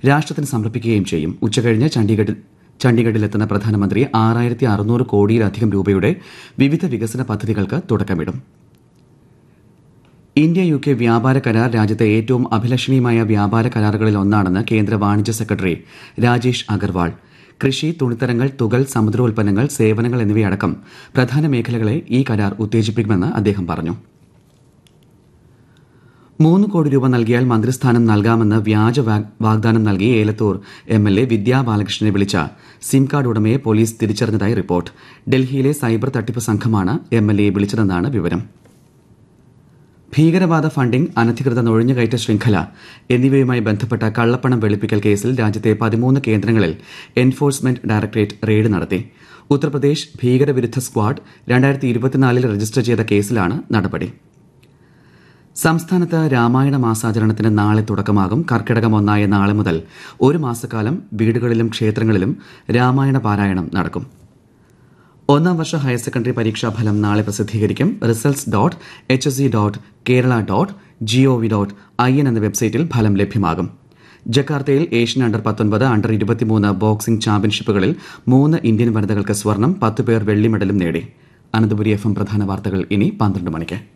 രാഷ്ട്രത്തിന് സമർപ്പിക്കുകയും ചെയ്യും ഉച്ചകഴിഞ്ഞ് ചണ്ഡീഗഡിൽ ചണ്ഡീഗഡിലെത്തുന്ന പ്രധാനമന്ത്രി ആറായിരത്തി അറുന്നൂറ് കോടിയിലധികം രൂപയുടെ വിവിധ വികസന പദ്ധതികൾക്ക് തുടക്കമിടും ഇന്ത്യ യു കെ വ്യാപാര കരാർ രാജ്യത്തെ ഏറ്റവും അഭിലഷണീയമായ വ്യാപാര കരാറുകളിൽ ഒന്നാണെന്ന് കേന്ദ്ര വാണിജ്യ സെക്രട്ടറി രാജേഷ് അഗർവാൾ കൃഷി തുണിത്തരങ്ങൾ തുകൽ സമുദ്രോൽപ്പന്നങ്ങൾ സേവനങ്ങൾ എന്നിവയടക്കം പ്രധാന മേഖലകളെ ഈ കരാർ ഉത്തേജിപ്പിക്കുമെന്ന് അദ്ദേഹം പറഞ്ഞു മൂന്ന് കോടി രൂപ നൽകിയാൽ മന്ത്രിസ്ഥാനം നൽകാമെന്ന് വ്യാജ വാഗ്- വാഗ്ദാനം നൽകി Elathur M L A Vidya ബാലകൃഷ്ണനെ വിളിച്ച സിം കാർഡ് ഉടമയെ പോലീസ് തിരിച്ചറിഞ്ഞതായി റിപ്പോർട്ട് ഡൽഹിയിലെ സൈബർ തട്ടിപ്പ് സംഘമാണ് എം എൽ എയെ വിളിച്ചതെന്നാണ് വിവരം ഭീകരവാദ ഫണ്ടിംഗ് അനധികൃത നുഴഞ്ഞുകയറ്റ ശൃംഖല എന്നിവയുമായി ബന്ധപ്പെട്ട കള്ളപ്പണം വെളുപ്പിക്കൽ കേസിൽ രാജ്യത്തെ പതിമൂന്ന് കേന്ദ്രങ്ങളിൽ എൻഫോഴ്സ്മെന്റ് ഡയറക്ടറേറ്റ് റെയ്ഡ് നടത്തി ഉത്തർപ്രദേശ് ഭീകരവിരുദ്ധ സ്ക്വാഡ് രണ്ടായിരത്തി ഇരുപത്തിനാലിൽ രജിസ്റ്റർ ചെയ്ത കേസിലാണ് നടപടി സംസ്ഥാനത്ത് രാമായണ മാസാചരണത്തിന് നാളെ തുടക്കമാകും കർക്കിടകം ഒന്നായ നാളെ മുതൽ ഒരു മാസക്കാലം വീടുകളിലും ക്ഷേത്രങ്ങളിലും രാമായണ പാരായണം നടക്കും ഒന്നാം വർഷ ഹയർ സെക്കൻഡറി പരീക്ഷാ ഫലം നാളെ പ്രസിദ്ധീകരിക്കും results dot H S C dot Kerala dot G O V dot I N എന്ന വെബ്സൈറ്റിൽ ഫലം ലഭ്യമാകും ജക്കാർത്തയിൽ ഏഷ്യൻ അണ്ടർ പത്തൊൻപത് അണ്ടർ ഇരുപത്തിമൂന്ന് ബോക്സിംഗ് ചാമ്പ്യൻഷിപ്പുകളിൽ മൂന്ന് ഇന്ത്യൻ വനിതകൾക്ക് സ്വർണം പത്ത് പേർ വെള്ളി മെഡലും നേടി അനന്തപുരി എഫ് എം പ്രധാന വാർത്തകൾ ഇനി പന്ത്രണ്ട് മണിക്ക്